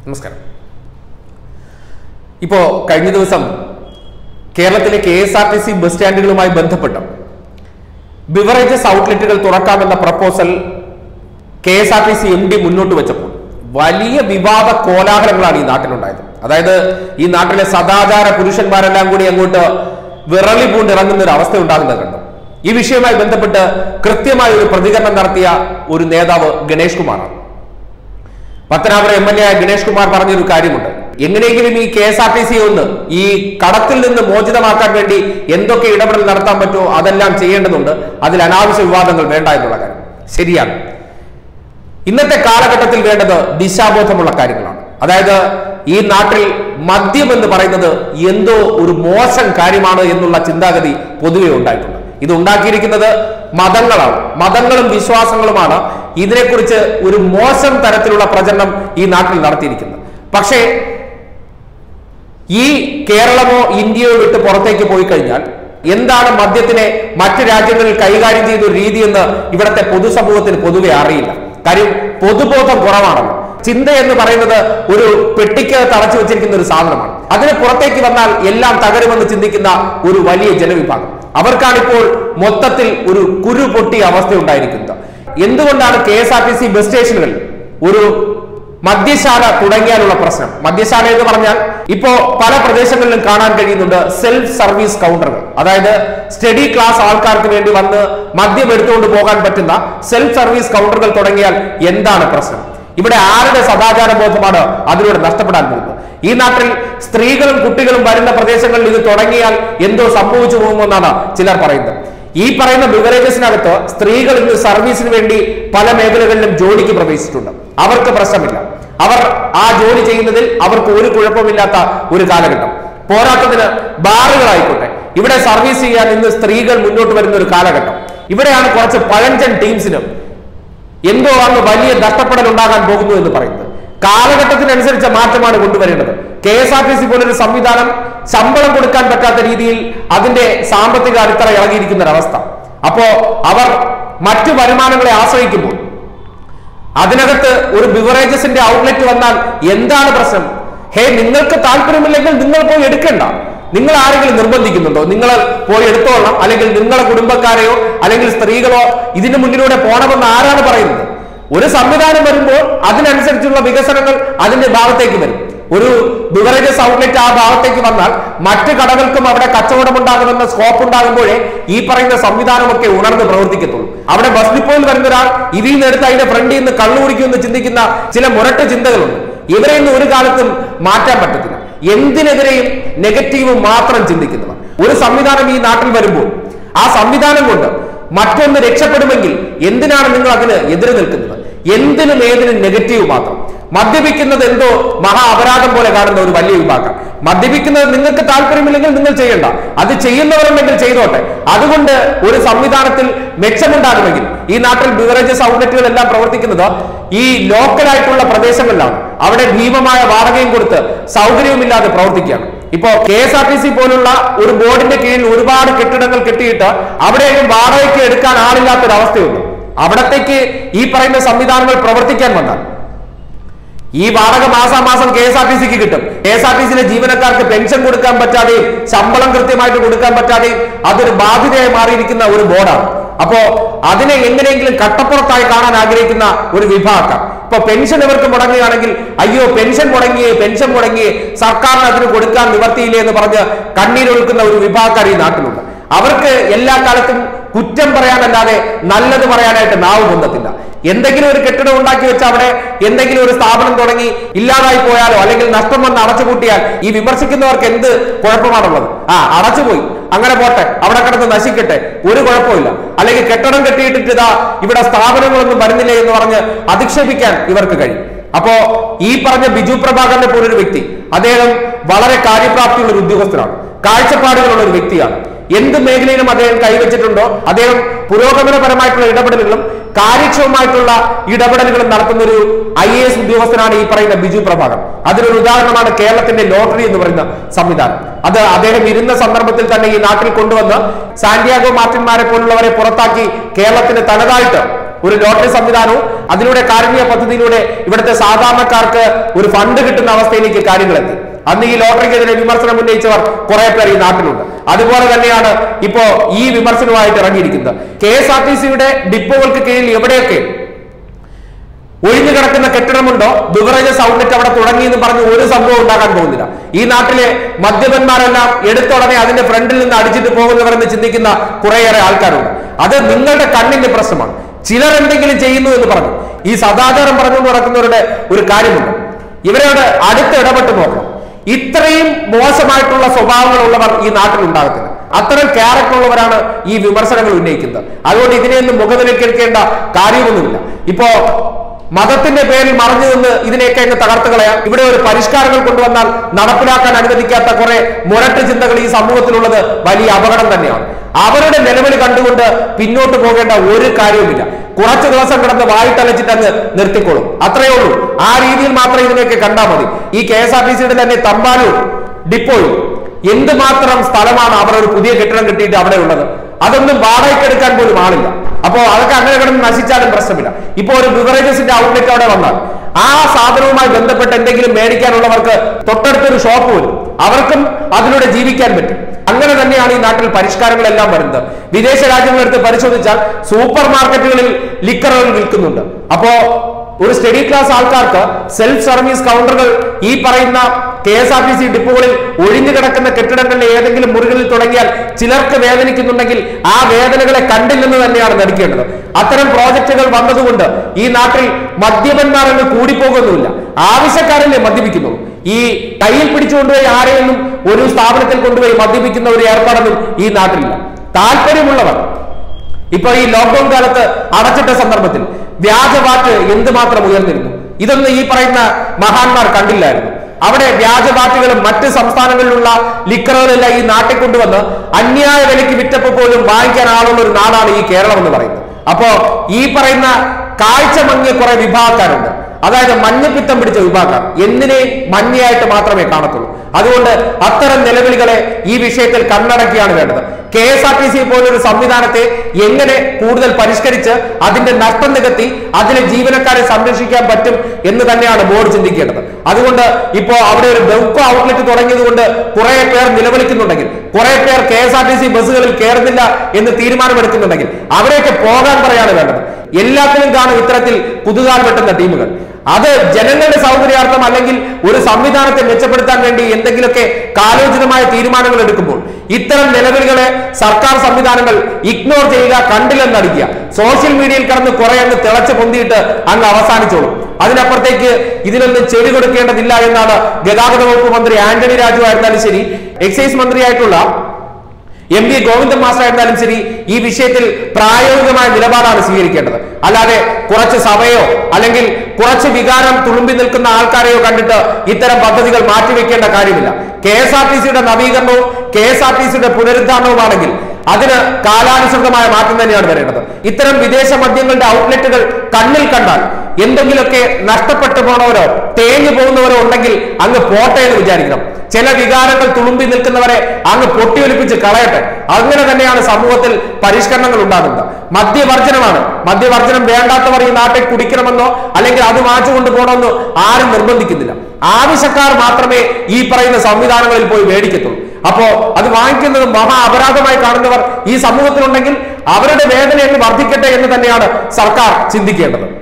നമസ്കാരം ഇപ്പോ കഴിഞ്ഞ ദിവസം കേരളത്തിലെ K S R T C bus സ്റ്റാൻഡുകളുമായി ബന്ധപ്പെട്ട് ബിവറേജസ് ഔട്ട്ലെറ്റുകൾ തുറക്കാമെന്ന proposal K S R T C M D മുന്നോട്ട് വെച്ചപ്പോൾ വലിയ വിവാദ കോലാഹലങ്ങളാണ് ഈ നാട്ടിലുണ്ടായത് അതായത് ഈ നാട്ടിലെ സദാചാര പുരുഷന്മാരെല്ലാം കൂടി അങ്ങോട്ട് വിറളി പൂണ്ടിറങ്ങുന്ന ഒരു അവസ്ഥ ഉണ്ടാകുന്നത് കണ്ടു ഈ വിഷയവുമായി ബന്ധപ്പെട്ട് കൃത്യമായ ഒരു പ്രതികരണം നടത്തിയ ഒരു നേതാവ് ഗണേഷ് കുമാറാണ് Pathanapuram M L A Ganesh Kumar പറഞ്ഞൊരു കാര്യമുണ്ട് എങ്ങനെയെങ്കിലും ഈ K S R T C ഒന്ന് ഈ കടത്തിൽ നിന്ന് മോചിതമാക്കാൻ വേണ്ടി എന്തൊക്കെ ഇടപെടൽ നടത്താൻ പറ്റുമോ അതെല്ലാം ചെയ്യേണ്ടതുണ്ട് അതിൽ അനാവശ്യ വിവാദങ്ങൾ വേണ്ട എന്നുള്ള കാര്യം ശരിയാണ് ഇന്നത്തെ കാലഘട്ടത്തിൽ വേണ്ടത് ദിശാബോധമുള്ള കാര്യങ്ങളാണ് അതായത് ഈ നാട്ടിൽ മദ്യം എന്ന് പറയുന്നത് എന്തോ ഒരു മോശം കാര്യമാണ് എന്നുള്ള ചിന്താഗതി പൊതുവെ ഉണ്ടായിട്ടുണ്ട് ഇത് ഉണ്ടാക്കിയിരിക്കുന്നത് മതങ്ങളാണ് മതങ്ങളും വിശ്വാസങ്ങളുമാണ് ഇതിനെക്കുറിച്ച് ഒരു മോശം തരത്തിലുള്ള പ്രചരണം ഈ നാട്ടിൽ നടത്തിയിരിക്കുന്നത് പക്ഷേ ഈ കേരളമോ ഇന്ത്യയോ വിട്ട് പുറത്തേക്ക് പോയി കഴിഞ്ഞാൽ എന്താണ് മദ്യത്തിനെ മറ്റു രാജ്യങ്ങളിൽ കൈകാര്യം ചെയ്ത ഒരു രീതി എന്ന് ഇവിടുത്തെ പൊതുസമൂഹത്തിന് പൊതുവെ അറിയില്ല കാര്യം പൊതുബോധം കുറവാണല്ലോ ചിന്ത എന്ന് പറയുന്നത് ഒരു പെട്ടിക്ക് തളച്ചു വെച്ചിരിക്കുന്ന ഒരു സാധനമാണ് അതിന് പുറത്തേക്ക് വന്നാൽ എല്ലാം തകരുമെന്ന് ചിന്തിക്കുന്ന ഒരു വലിയ ജനവിഭാഗം അവർക്കാണിപ്പോൾ മൊത്തത്തിൽ ഒരു കുരു പൊട്ടിയ അവസ്ഥ ഉണ്ടായിരിക്കുന്നത് എന്തുകൊണ്ടാണ് K S R T C bus സ്റ്റേഷനുകളിൽ ഒരു മദ്യശാല തുടങ്ങിയാലുള്ള പ്രശ്നം മദ്യശാല എന്ന് പറഞ്ഞാൽ ഇപ്പോ പല പ്രദേശങ്ങളിലും കാണാൻ കഴിയുന്നുണ്ട് സെൽഫ് സർവീസ് കൗണ്ടറുകൾ അതായത് സ്റ്റഡി ക്ലാസ് ആൾക്കാർക്ക് വേണ്ടി വന്ന് മദ്യം എടുത്തുകൊണ്ട് പോകാൻ പറ്റുന്ന സെൽഫ് സർവീസ് കൗണ്ടറുകൾ തുടങ്ങിയാൽ എന്താണ് പ്രശ്നം ഇവിടെ ആരുടെ സദാചാര ബോധമാണ് അതിലൂടെ നഷ്ടപ്പെടാൻ പോകുന്നത് ഈ നാട്ടിൽ സ്ത്രീകളും കുട്ടികളും വരുന്ന പ്രദേശങ്ങളിൽ ഇത് തുടങ്ങിയാൽ എന്തോ സംഭവിച്ചു പോകുമെന്നാണ് ചിലർ പറയുന്നത് ഈ പറയുന്ന ബിവറേജസിനകത്ത് സ്ത്രീകൾ ഇന്ന് സർവീസിന് വേണ്ടി പല മേഖലകളിലും ജോലിക്ക് പ്രവേശിച്ചിട്ടുണ്ട് അവർക്ക് പ്രശ്നമില്ല അവർ ആ ജോലി ചെയ്യുന്നതിൽ അവർക്ക് ഒരു കുഴപ്പമില്ലാത്ത ഒരു കാലഘട്ടം പോരാട്ടത്തിന് ബാറുകളായിക്കോട്ടെ ഇവിടെ സർവീസ് ചെയ്യാൻ ഇന്ന് സ്ത്രീകൾ മുന്നോട്ട് വരുന്ന ഒരു കാലഘട്ടം ഇവിടെയാണ് കുറച്ച് പഴഞ്ചൻ ടീംസിന് എന്തോ അന്ന് വലിയ നഷ്ടപ്പെടൽ ഉണ്ടാകാൻ പോകുന്നു എന്ന് പറയുന്നത് കാലഘട്ടത്തിനനുസരിച്ച മാറ്റമാണ് കൊണ്ടുവരേണ്ടത് K S R T C പോലൊരു സംവിധാനം ശമ്പളം കൊടുക്കാൻ പറ്റാത്ത രീതിയിൽ അതിന്റെ സാമ്പത്തിക അടിത്തറ ഇറങ്ങിയിരിക്കുന്ന ഒരവസ്ഥ അപ്പോ അവർ മറ്റു വരുമാനങ്ങളെ ആശ്രയിക്കുമ്പോൾ അതിനകത്ത് ഒരു ബിവറേജസിന്റെ ഔട്ട്ലെറ്റ് വന്നാൽ എന്താണ് പ്രശ്നം ഹേ നിങ്ങൾക്ക് താല്പര്യമില്ലെങ്കിൽ നിങ്ങൾ പോയി എടുക്കണ്ട നിങ്ങൾ ആരെങ്കിലും നിർബന്ധിക്കുന്നുണ്ടോ നിങ്ങൾ പോയി എടുത്തോളണം അല്ലെങ്കിൽ നിങ്ങളെ കുടുംബക്കാരെയോ അല്ലെങ്കിൽ സ്ത്രീകളോ ഇതിന് മുന്നിലൂടെ പോണമെന്ന് ആരാണ് പറയുന്നത് ഒരു സംവിധാനം വരുമ്പോൾ അതിനനുസരിച്ചുള്ള വികസനങ്ങൾ അതിന്റെ ഭാഗത്തേക്ക് വരും ഒരു ബിവറേജസ് ഔട്ട്ലെറ്റ് ആ ഭാഗത്തേക്ക് വന്നാൽ മറ്റു കടകൾക്കും അവിടെ കച്ചവടം ഉണ്ടാകുമെന്ന സ്കോപ്പ് ഉണ്ടാകുമ്പോഴേ ഈ പറയുന്ന സംവിധാനമൊക്കെ ഉണർന്ന് പ്രവർത്തിക്കത്തുള്ളൂ അവിടെ ബസ് ഡിപ്പോയിൽ വരുന്ന ഒരാൾ ഇതിൽ നിന്ന് എടുത്ത് അതിന്റെ ഫ്രണ്ടിൽ നിന്ന് കള്ളു കുടിക്കുമെന്ന് ചിന്തിക്കുന്ന ചില മുരട്ട് ചിന്തകളുണ്ട് ഇവരെ ഒന്നും ഒരു കാലത്തും മാറ്റാൻ പറ്റത്തില്ല എന്തിനെതിരെയും നെഗറ്റീവ് മാത്രം ചിന്തിക്കുന്നവർ ഒരു സംവിധാനം ഈ നാട്ടിൽ വരുമ്പോൾ ആ സംവിധാനം കൊണ്ട് മറ്റൊന്ന് രക്ഷപ്പെടുമെങ്കിൽ എന്തിനാണ് നിങ്ങൾ അതിന് എതിര് നിൽക്കുന്നത് എന്തിനും ഏതിനും നെഗറ്റീവ് മാത്രം മദ്യപിക്കുന്നത് എന്തോ മഹാ അപരാധം പോലെ കാണുന്ന ഒരു വലിയ വിഭാഗം മദ്യപിക്കുന്നത് നിങ്ങൾക്ക് താല്പര്യമില്ലെങ്കിൽ നിങ്ങൾ ചെയ്യണ്ട അത് ചെയ്യുന്നവരുണ്ടെങ്കിൽ ചെയ്തോട്ടെ അതുകൊണ്ട് ഒരു സംവിധാനത്തിൽ മെച്ചമുണ്ടാകുമെങ്കിൽ ഈ നാട്ടിൽ ബിവറേജസ് ഔട്ട്ലെറ്റുകൾ എല്ലാം പ്രവർത്തിക്കുന്നത് ഈ ലോക്കലായിട്ടുള്ള പ്രദേശങ്ങളിലാണ് അവിടെ ഭീമമായ വാടകയും കൊടുത്ത് സൗകര്യവുമില്ലാതെ പ്രവർത്തിക്കുകയാണ് ഇപ്പോ K S R T C പോലുള്ള ഒരു ബോർഡിന്റെ കീഴിൽ ഒരുപാട് കെട്ടിടങ്ങൾ കെട്ടിയിട്ട് അവിടെയൊന്നും വാടകയ്ക്ക് എടുക്കാൻ ആളില്ലാത്തൊരവസ്ഥയുണ്ട് അവിടത്തേക്ക് ഈ പറയുന്ന സംവിധാനങ്ങൾ പ്രവർത്തിക്കാൻ വന്നാൽ ഈ വാടക മാസാമാസം കെ എസ് ആർ ടി സിക്ക് കിട്ടും കെ എസ് ആർ ടി സിയിലെ ജീവനക്കാർക്ക് പെൻഷൻ കൊടുക്കാൻ പറ്റാതെയും ശമ്പളം കൃത്യമായിട്ട് കൊടുക്കാൻ പറ്റാതെയും അതൊരു ബാധ്യതയായി മാറിയിരിക്കുന്ന ഒരു ബോർഡാണ് അപ്പോ അതിനെ എങ്ങനെയെങ്കിലും കട്ടപ്പുറത്തായി കാണാൻ ആഗ്രഹിക്കുന്ന ഒരു വിഭാഗം ഇപ്പൊ പെൻഷൻ ഇവർക്ക് മുടങ്ങുകയാണെങ്കിൽ അയ്യോ പെൻഷൻ മുടങ്ങിയേ പെൻഷൻ മുടങ്ങിയേ സർക്കാരിന് അതിന് കൊടുക്കാൻ നിവർത്തിയില്ലേ എന്ന് പറഞ്ഞ് കണ്ണീരൊഴുക്കുന്ന ഒരു വിഭാഗക്കാർ ഈ നാട്ടിലുണ്ട് അവർക്ക് എല്ലാ കാലത്തും കുറ്റം പറയാനല്ലാതെ നല്ലത് പറയാനായിട്ട് നാവ് പൊന്തത്തില്ല എന്തെങ്കിലും ഒരു കെട്ടിടം ഉണ്ടാക്കി വെച്ച് അവിടെ എന്തെങ്കിലും ഒരു സ്ഥാപനം തുടങ്ങി ഇല്ലാതായി പോയാലോ അല്ലെങ്കിൽ നഷ്ടം വന്ന് അടച്ചുപൂട്ടിയാൽ ഈ വിമർശിക്കുന്നവർക്ക് എന്ത് കുഴപ്പമാണുള്ളത് ആ അടച്ചുപോയി അങ്ങനെ പോട്ടെ അവിടെ കിടന്ന് നശിക്കട്ടെ ഒരു കുഴപ്പമില്ല അല്ലെങ്കിൽ കെട്ടിടം കെട്ടിയിട്ടിട്ട് ഇതാ ഇവിടെ സ്ഥാപനങ്ങളൊന്നും വരുന്നില്ല എന്ന് പറഞ്ഞ് അധിക്ഷേപിക്കാൻ ഇവർക്ക് കഴിയും അപ്പോ ഈ പറഞ്ഞ ബിജു പ്രഭാകരനെ പോലൊരു വ്യക്തി അദ്ദേഹം വളരെ കാര്യപ്രാപ്തിയുള്ള ഒരു ഉദ്യോഗസ്ഥനാണ് കാഴ്ചപ്പാടുകളുള്ള ഒരു വ്യക്തിയാണ് എന്ത് മേഖലയിലും അദ്ദേഹം കൈവച്ചിട്ടുണ്ടോ അദ്ദേഹം പുരോഗമനപരമായിട്ടുള്ള ഇടപെടലുകളും കാര്യക്ഷമമായിട്ടുള്ള ഇടപെടലുകളും നടത്തുന്ന ഒരു ഐ എ എസ് ഉദ്യോഗസ്ഥനാണ് ഈ പറയുന്ന ബിജു പ്രഭാകർ അതിനൊരു ഉദാഹരണമാണ് കേരളത്തിന്റെ ലോട്ടറി എന്ന് പറയുന്ന സംവിധാനം അത് അദ്ദേഹം ഇരുന്ന സന്ദർഭത്തിൽ തന്നെ ഈ നാട്ടിൽ കൊണ്ടുവന്ന് സാന്റിയാഗോ മാർട്ടിന്മാരെ പോലുള്ളവരെ പുറത്താക്കി കേരളത്തിന് തനതായിട്ട് ഒരു ലോട്ടറി സംവിധാനവും അതിലൂടെ കാരുണ്യ പദ്ധതിയിലൂടെ ഇവിടുത്തെ സാധാരണക്കാർക്ക് ഒരു ഫണ്ട് കിട്ടുന്ന അവസ്ഥയിലേക്ക് കാര്യങ്ങളെത്തി അന്ന് ഈ ലോട്ടറിക്കെതിരെ വിമർശനം ഉന്നയിച്ചവർ കുറെ പേർ ഈ നാട്ടിലുണ്ട് അതുപോലെ തന്നെയാണ് ഇപ്പോ ഈ വിമർശനവുമായിട്ട് ഇറങ്ങിയിരിക്കുന്നത് കെ എസ് ആർ ടി സിയുടെ ഡിപ്പോകൾക്ക് കീഴിൽ എവിടെയൊക്കെ ഒഴിഞ്ഞു കിടക്കുന്ന കെട്ടിടമുണ്ടോ ബിവറേജസ് ഔട്ട്ലെറ്റ് അവിടെ തുടങ്ങി എന്ന് പറഞ്ഞ് ഒരു സംഭവം ഉണ്ടാകാൻ പോകുന്നില്ല ഈ നാട്ടിലെ മദ്യപന്മാരെല്ലാം എടുത്തുടനെ അതിന്റെ ഫ്രണ്ടിൽ നിന്ന് അടിച്ചിട്ട് പോകുന്നവരെന്ന് ചിന്തിക്കുന്ന കുറേയേറെ ആൾക്കാരുണ്ട് അത് നിങ്ങളുടെ കണ്ണിന്റെ പ്രശ്നമാണ് ചിലർ എന്തെങ്കിലും ചെയ്യുന്നു എന്ന് പറഞ്ഞു ഈ സദാചാരം പറഞ്ഞുകൊണ്ട് നടക്കുന്നവരുടെ ഒരു കാര്യമുണ്ട് ഇവരോട് അടുത്ത് ഇടപെട്ട് നോക്കണം ഇത്രയും മോശമായിട്ടുള്ള സ്വഭാവങ്ങളുള്ളവർ ഈ നാട്ടിൽ ഉണ്ടാകത്തില്ല അത്തരം ക്യാരക്ടർ ഉള്ളവരാണ് ഈ വിമർശനങ്ങൾ ഉന്നയിക്കുന്നത് അതുകൊണ്ട് ഇതിനെയൊന്നും മുഖവിലക്കെടുക്കേണ്ട കാര്യമൊന്നുമില്ല ഇപ്പോ മതത്തിന്റെ പേരിൽ മറഞ്ഞു നിന്ന് ഇതിനെയൊക്കെ അങ്ങ് തകർത്ത് കളയാം ഇവിടെ ഒരു പരിഷ്കാരങ്ങൾ കൊണ്ടുവന്നാൽ നടപ്പിലാക്കാൻ അനുവദിക്കാത്ത കുറെ മുരട്ട് ചിന്തകൾ ഈ സമൂഹത്തിലുള്ളത് വലിയ അപകടം തന്നെയാണ് അവരുടെ നിലവിൽ കണ്ടുകൊണ്ട് പിന്നോട്ട് പോകേണ്ട ഒരു കാര്യവുമില്ല കുറച്ചു ദിവസം കിടന്ന് വായിട്ടലച്ചിട്ട് അങ്ങ് നിർത്തിക്കോളും അത്രയേ ഉള്ളൂ ആ രീതിയിൽ മാത്രം ഇതിനെയൊക്കെ കണ്ടാൽ മതി ഈ കെ എസ് ആർ ടി സിയുടെ തന്നെ തമ്പാനൂർ ഡിപ്പോയിൽ എന്തുമാത്രം സ്ഥലമാണ് അവർ ഒരു പുതിയ കെട്ടിടം കിട്ടിയിട്ട് അവിടെ ഉള്ളത് അതൊന്നും വാടകയ്ക്ക് എടുക്കാൻ പോലും ആളില്ല അപ്പോ അതൊക്കെ അങ്ങനെ കിടന്ന് നശിച്ചാലും പ്രശ്നമില്ല ഇപ്പോ ഒരു ബിവറേജസിന്റെ ഔട്ട്ലെറ്റ് അവിടെ വന്നാൽ ആ സാധനവുമായി ബന്ധപ്പെട്ട് എന്തെങ്കിലും മേടിക്കാനുള്ളവർക്ക് തൊട്ടടുത്തൊരു ഷോപ്പ് വരും അവർക്കും അതിലൂടെ ജീവിക്കാൻ പറ്റും അങ്ങനെ തന്നെയാണ് ഈ നാട്ടിൽ പരിഷ്കാരങ്ങളെല്ലാം വരുന്നത് വിദേശ രാജ്യങ്ങളെടുത്ത് പരിശോധിച്ചാൽ സൂപ്പർ മാർക്കറ്റുകളിൽ ലിക്കറുകൾ വിൽക്കുന്നുണ്ട് അപ്പോ ഒരു സ്റ്റഡി ക്ലാസ് ആൾക്കാർക്ക് സെൽഫ് സർവീസ് കൗണ്ടറുകൾ ഈ പറയുന്ന K S R T C ഡിപ്പോകളിൽ ഒഴിഞ്ഞു കിടക്കുന്ന കെട്ടിടങ്ങളുടെ ഏതെങ്കിലും മുറികളിൽ തുടങ്ങിയാൽ ചിലർക്ക് വേദനിക്കുന്നുണ്ടെങ്കിൽ ആ വേദനകളെ കണ്ടില്ലെന്ന് തന്നെയാണ് നടിക്കേണ്ടത് അത്തരം പ്രോജക്റ്റുകൾ വന്നതുകൊണ്ട് ഈ നാട്ടിൽ മദ്യപന്മാർ അങ്ങ് കൂടിപ്പോകുന്നുമില്ല ആവശ്യക്കാരല്ലേ മദ്യപിക്കുന്നുള്ളൂ ഈ കയ്യിൽ പിടിച്ചുകൊണ്ടുപോയി ആരെയൊന്നും ഒരു സ്ഥാപനത്തിൽ കൊണ്ടുപോയി മദ്യപിക്കുന്ന ഒരു ഏർപ്പാടൊന്നും ഈ നാട്ടിലില്ല താല്പര്യമുള്ളവർ ഇപ്പൊ ഈ ലോക്ക്ഡൌൺ കാലത്ത് അടച്ചിട്ട സന്ദർഭത്തിൽ വ്യാജവാറ്റ് എന്തുമാത്രം ഉയർന്നിരുന്നു ഇതൊന്നും ഈ പറയുന്ന മഹാന്മാർ കണ്ടില്ലായിരുന്നു അവിടെ വ്യാജവാറ്റുകളും മറ്റ് സംസ്ഥാനങ്ങളിലുള്ള ലിക്കറുകളെല്ലാം ഈ നാട്ടിൽ കൊണ്ടുവന്ന് അന്യായ വിലയ്ക്ക് വിറ്റപ്പോ പോലും വാങ്ങിക്കാൻ ആളുള്ള ഒരു നാടാണ് ഈ കേരളം എന്ന് പറയുന്നത് അപ്പോ ഈ പറയുന്ന കാഴ്ച മങ്ങിയ കുറെ വിഭാഗക്കാരുണ്ട് അതായത് മഞ്ഞപ്പിത്തം പിടിച്ച വിഭാഗക്കാർ എന്തിനെ മഞ്ഞയായിട്ട് മാത്രമേ കാണത്തുള്ളൂ അതുകൊണ്ട് അത്തരം നിലവിളികളെ ഈ വിഷയത്തിൽ കണ്ണടക്കിയാണ് വേണ്ടത് K S R T C പോലൊരു സംവിധാനത്തെ എങ്ങനെ കൂടുതൽ പരിഷ്കരിച്ച് അതിന്റെ നഷ്ടം നികത്തി അതിലെ ജീവനക്കാരെ സംരക്ഷിക്കാൻ പറ്റും എന്ന് തന്നെയാണ് ബോർഡ് ചിന്തിക്കേണ്ടത് അതുകൊണ്ട് ഇപ്പോ അവിടെ ഒരു ബെവ്കോ ഔട്ട്ലെറ്റ് തുടങ്ങിയത് കൊണ്ട് കുറെ പേർ നിലവിളിക്കുന്നുണ്ടെങ്കിൽ കുറെ പേർ K S R T C ബസ്സുകളിൽ കയറുന്നില്ല എന്ന് തീരുമാനമെടുക്കുന്നുണ്ടെങ്കിൽ അവരെയൊക്കെ പോകാൻ പറയാണ് വേണ്ടത് എല്ലാത്തിലും കാണും ഇത്തരത്തിൽ കുതുകാൽ വെട്ടുന്ന ടീമുകൾ അത് ജനങ്ങളുടെ സൗകര്യാർത്ഥം അല്ലെങ്കിൽ ഒരു സംവിധാനത്തെ മെച്ചപ്പെടുത്താൻ വേണ്ടി എന്തെങ്കിലുമൊക്കെ കാലോചിതമായ തീരുമാനങ്ങൾ എടുക്കുമ്പോൾ ഇത്തരം നിലവിളികളെ സർക്കാർ സംവിധാനങ്ങൾ ഇഗ്നോർ ചെയ്യുക കണ്ടില്ലെന്നടിക്കുക സോഷ്യൽ മീഡിയയിൽ കടന്ന് കുറെ അങ്ങ് തിളച്ച് പൊന്തിയിട്ട് അങ്ങ് അവസാനിച്ചോളും അതിനപ്പുറത്തേക്ക് ഇതിനൊന്നും ചെവി കൊടുക്കേണ്ടതില്ല എന്നാണ് ഗതാഗത വകുപ്പ് മന്ത്രി ആന്റണി രാജു ആയിരുന്നാലും ശരി എക്സൈസ് മന്ത്രിയായിട്ടുള്ള എം വി ഗോവിന്ദൻ മാസ്റ്റർ ആയിരുന്നാലും ശരി ഈ വിഷയത്തിൽ പ്രായോഗികമായ നിലപാടാണ് സ്വീകരിക്കേണ്ടത് അല്ലാതെ കുറച്ച് സഭയോ അല്ലെങ്കിൽ കുറച്ച് വികാരം തുളുമ്പി നിൽക്കുന്ന ആൾക്കാരെയോ കണ്ടിട്ട് ഇത്തരം പദ്ധതികൾ മാറ്റിവെക്കേണ്ട കാര്യമില്ല കെ എസ് ആർ ടി സിയുടെ നവീകരണവും കെ എസ് ആർ ടി സിയുടെ പുനരുദ്ധാരണവുമാണെങ്കിൽ അതിന് കാലാനുസൃതമായ മാറ്റം തന്നെയാണ് വരേണ്ടത് ഇത്തരം വിദേശ മദ്യങ്ങളുടെ ഔട്ട്ലെറ്റുകൾ കണ്ണിൽ കണ്ടാൽ എന്തെങ്കിലുമൊക്കെ നഷ്ടപ്പെട്ടു പോണവരോ തേഞ്ഞു പോകുന്നവരോ ഉണ്ടെങ്കിൽ അങ്ങ് പോട്ടെ എന്ന് വിചാരിക്കണം ചില വികാരങ്ങൾ തുളുമ്പി നിൽക്കുന്നവരെ അങ്ങ് പൊട്ടിയൊലിപ്പിച്ച് കളയട്ടെ അങ്ങനെ തന്നെയാണ് സമൂഹത്തിൽ പരിഷ്കരണങ്ങൾ ഉണ്ടാകുന്നത് മദ്യവർജനമാണ് മദ്യവർജനം വേണ്ടാത്തവർ ഈ നാട്ടിൽ കുടിക്കണമെന്നോ അല്ലെങ്കിൽ അത് മാറ്റുകൊണ്ട് പോകണമെന്നോ ആരും നിർബന്ധിക്കുന്നില്ല ആവശ്യക്കാർ മാത്രമേ ഈ പറയുന്ന സംവിധാനങ്ങളിൽ പോയി മേടിക്കത്തുള്ളൂ അപ്പോ അത് വാങ്ങിക്കുന്നത് മഹാ അപരാധമായി കാണുന്നവർ ഈ സമൂഹത്തിലുണ്ടെങ്കിൽ അവരുടെ വേദന എന്ന് വർദ്ധിക്കട്ടെ എന്ന് തന്നെയാണ് സർക്കാർ ചിന്തിക്കേണ്ടത്